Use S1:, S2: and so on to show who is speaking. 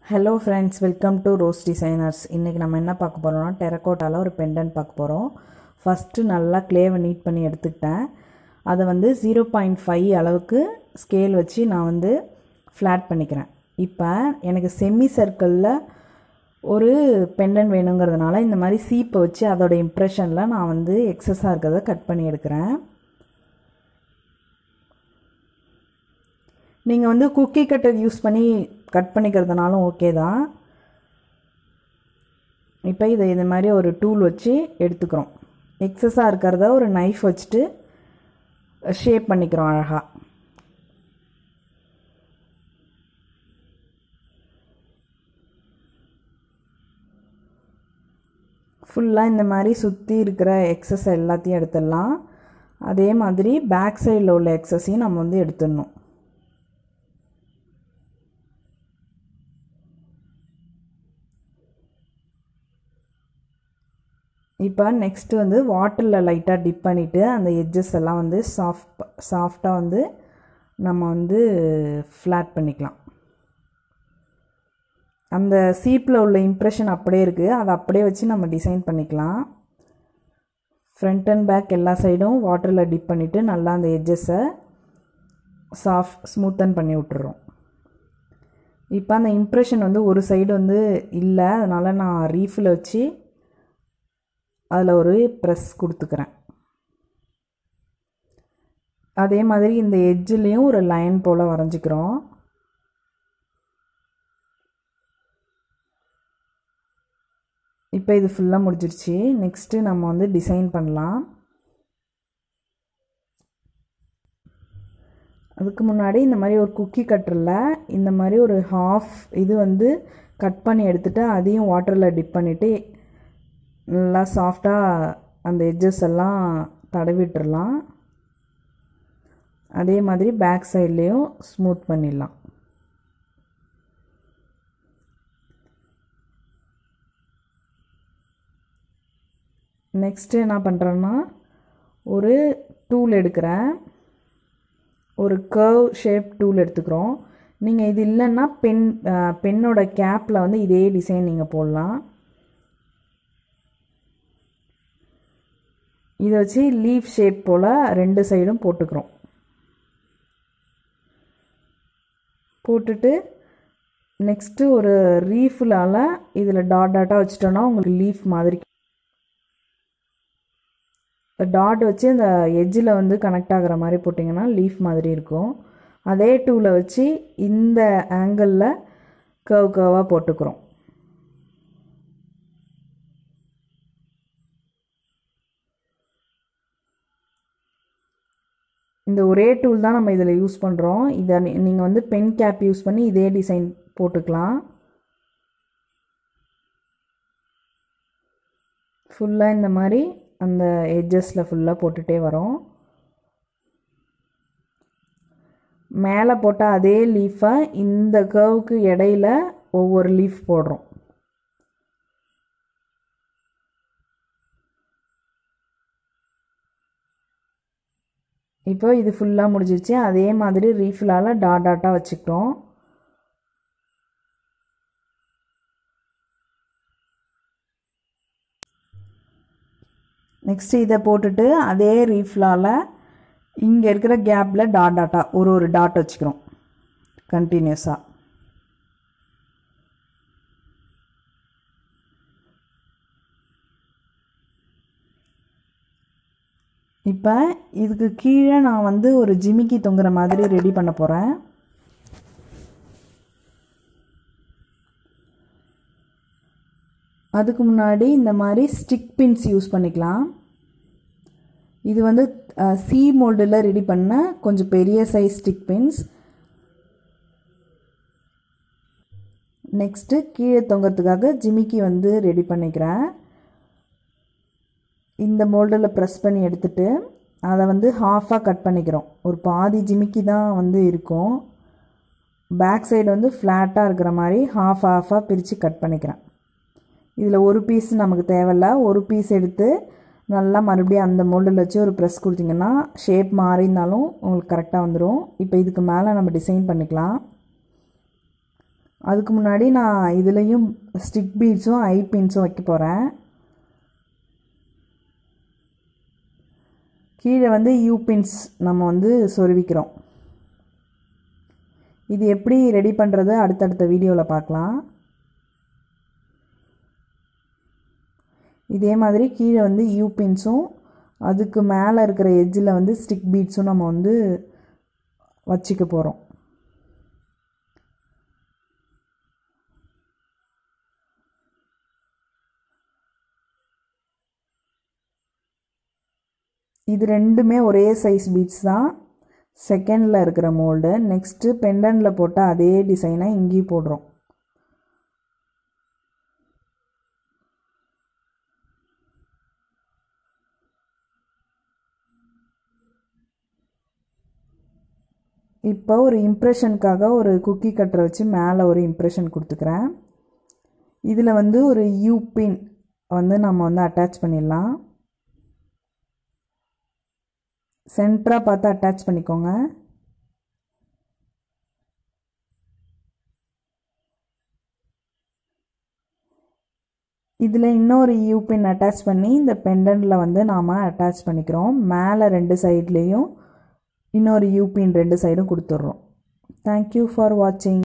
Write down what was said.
S1: hello friends welcome to rose designers இன்றைக்கி நம்ம என்ன பார்க்க போகிறோம்னா டெரக்கோட்டாவில் ஒரு பெண்டன்ட் பார்க்க போகிறோம் ஃபஸ்ட்டு நல்லா க்ளேவை நீட் பண்ணி எடுத்துக்கிட்டேன் அதை வந்து ஜீரோ பாயிண்ட் ஃபைவ் அளவுக்கு ஸ்கேல் வச்சு நான் வந்து ஃப்ளாட் பண்ணிக்கிறேன் இப்போ எனக்கு செமி சர்க்கிளில் ஒரு பெண்டன் வேணுங்கிறதுனால இந்த மாதிரி சீப்பை வச்சு அதோட இம்ப்ரெஷனில் நான் வந்து எக்ஸஸாக இருக்கிறத கட் பண்ணி எடுக்கிறேன் நீங்கள் வந்து குக்கி கட்டர் யூஸ் பண்ணி கட் பண்ணிக்கிறதுனாலும் ஓகே தான் இப்போ இதை இந்த மாதிரி ஒரு டூல் வச்சு எடுத்துக்கிறோம் எக்ஸஸாக இருக்கிறத ஒரு நைஃப் வச்சுட்டு ஷேப் பண்ணிக்கிறோம் அழகாக ஃபுல்லாக இந்த மாதிரி சுற்றி இருக்கிற எக்ஸஸ் எல்லாத்தையும் எடுத்துடலாம் அதே மாதிரி பேக் சைடில் உள்ள எக்ஸஸையும் நம்ம வந்து எடுத்துடணும் இப்போ நெக்ஸ்ட்டு வந்து வாட்டரில் லைட்டாக டிப் பண்ணிவிட்டு அந்த எட்ஜஸ் எல்லாம் வந்து சாஃப்ட் சாஃப்டாக வந்து நம்ம வந்து ஃப்ளாட் பண்ணிக்கலாம் அந்த சீப்பில் உள்ள இம்ப்ரெஷன் அப்படியே இருக்குது அதை அப்படியே வச்சு நம்ம டிசைன் பண்ணிக்கலாம் ஃப்ரண்ட் அண்ட் பேக் எல்லா சைடும் வாட்டரில் டிப் பண்ணிவிட்டு நல்லா அந்த எட்ஜஸை சாஃப்ட் ஸ்மூத்தன் பண்ணி விட்டுறோம் இப்போ அந்த இம்ப்ரெஷன் வந்து ஒரு சைடு வந்து இல்லை அதனால் நான் ரீஃபில் வச்சு அதில் ஒரு ப்ரெஸ் கொடுத்துக்கிறேன் அதே மாதிரி இந்த எட்ஜ்லேயும் ஒரு லைன் போல் வரைஞ்சிக்கிறோம் இப்போ இது ஃபுல்லாக முடிஞ்சிருச்சு நெக்ஸ்ட்டு நம்ம வந்து டிசைன் பண்ணலாம் அதுக்கு முன்னாடி இந்த மாதிரி ஒரு குக்கி கட்டரில் இந்த மாதிரி ஒரு ஹாஃப் இது வந்து கட் பண்ணி எடுத்துகிட்டு அதையும் வாட்டரில் டிப் பண்ணிவிட்டு நல்லா சாஃப்டாக அந்த எட்ஜஸ் எல்லாம் தடவிட்டுடலாம் அதே மாதிரி பேக் சைட்லேயும் ஸ்மூத் பண்ணிடலாம் நெக்ஸ்ட்டு என்ன பண்ணுறேன்னா ஒரு டூல் எடுக்கிறேன் ஒரு கர்வ் ஷேப் டூல் எடுத்துக்கிறோம் நீங்கள் இது இல்லைன்னா பென் பென்னோட கேப்பில் வந்து இதே டிசைன் நீங்கள் போடலாம் இதை வச்சு லீஃப் ஷேப் போல் ரெண்டு சைடும் போட்டுக்கிறோம் போட்டுட்டு நெக்ஸ்ட்டு ஒரு ரீஃபுலால் இதில் டாட் டாட்டாக வச்சுட்டோன்னா உங்களுக்கு லீஃப் மாதிரி டாட் வச்சு அந்த எட்ஜில் வந்து கனெக்ட் ஆகிற மாதிரி போட்டிங்கன்னா லீஃப் மாதிரி இருக்கும் அதே டூவில் வச்சு இந்த ஆங்கிளில் கர்வ் கர்வாக போட்டுக்கிறோம் இந்த ஒரே டூல் தான் நம்ம இதில் யூஸ் பண்ணுறோம் இதை நீங்கள் வந்து பென் கேப் யூஸ் பண்ணி இதே டிசைன் போட்டுக்கலாம் ஃபுல்லாக இந்த மாதிரி அந்த எட்ஜஸில் ஃபுல்லாக போட்டுகிட்டே வரோம் மேலே போட்ட அதே லீஃபை இந்த கர்வுக்கு இடையில ஒவ்வொரு லீஃப் போடுறோம் இப்போ இது ஃபுல்லாக முடிஞ்சிருச்சு அதே மாதிரி ரீஃபிலால் டாட் டாட்டாக வச்சுக்கிட்டோம் நெக்ஸ்ட்டு இதை போட்டுட்டு அதே ரீஃபிலால் இங்கே இருக்கிற கேப்பில் டாட் டாட்டாக ஒரு ஒரு டாட் வச்சுக்கிறோம் கண்டினியூஸாக இப்போ இதுக்கு கீழே நான் வந்து ஒரு ஜிமிக்கி தொங்குற மாதிரி ரெடி பண்ண போகிறேன் அதுக்கு முன்னாடி இந்த மாதிரி ஸ்டிக் பின்ஸ் யூஸ் பண்ணிக்கலாம் இது வந்து சி மோல்டில் ரெடி பண்ண கொஞ்சம் பெரிய சைஸ் ஸ்டிக் பின்ஸ் நெக்ஸ்ட்டு கீழே தொங்கிறதுக்காக ஜிமிக்கி வந்து ரெடி பண்ணிக்கிறேன் இந்த மோல்டில் ப்ரெஸ் பண்ணி எடுத்துட்டு அதை வந்து ஹாஃபாக கட் பண்ணிக்கிறோம் ஒரு பாதி ஜிமிக்கி தான் வந்து இருக்கும் பேக் சைடு வந்து ஃப்ளாட்டாக இருக்கிற மாதிரி ஹாஃப் ஹாஃபாக பிரித்து கட் பண்ணிக்கிறேன் இதில் ஒரு பீஸ் நமக்கு தேவையில்ல ஒரு பீஸ் எடுத்து நல்லா மறுபடியும் அந்த மோல்டில் வச்சு ஒரு ப்ரெஸ் கொடுத்திங்கன்னா ஷேப் மாறினாலும் உங்களுக்கு கரெக்டாக வந்துடும் இப்போ இதுக்கு மேலே நம்ம டிசைன் பண்ணிக்கலாம் அதுக்கு முன்னாடி நான் இதுலேயும் ஸ்டிக் பீட்ஸும் ஐ பின்ஸும் வைக்க போகிறேன் கீழே வந்து யூ பின்ஸ் நம்ம வந்து சொருவிக்கிறோம் இது எப்படி ரெடி பண்ணுறது அடுத்தடுத்த வீடியோவில் பார்க்கலாம் இதே மாதிரி கீழே வந்து யூ பின்ஸும் அதுக்கு மேலே இருக்கிற எட்ஜில் வந்து ஸ்டிக் பீட்ஸும் நம்ம வந்து வச்சுக்க போகிறோம் இது ரெண்டுமே ஒரே சைஸ் பீட்ஸ் தான் செகண்டில் இருக்கிற மோல்டு நெக்ஸ்ட்டு பெண்டனில் போட்ட அதே டிசைனை இங்கேயும் போடுறோம் இப்போ ஒரு இம்ப்ரெஷனுக்காக ஒரு குக்கி கட்டரை வச்சு மேலே ஒரு இம்ப்ரெஷன் கொடுத்துக்கிறேன் இதில் வந்து ஒரு யூ பின் வந்து நம்ம வந்து அட்டாச் பண்ணிடலாம் சென்டராக பார்த்து அட்டாச் பண்ணிக்கோங்க இதில் இன்னொரு யூ பின் அட்டாச் பண்ணி இந்த பெண்டனில் வந்து நாம் அட்டாச் பண்ணிக்கிறோம் மேலே ரெண்டு சைட்லேயும் இன்னொரு யூ பின் ரெண்டு சைடும் கொடுத்துட்றோம் தேங்க்யூ ஃபார் வாட்சிங்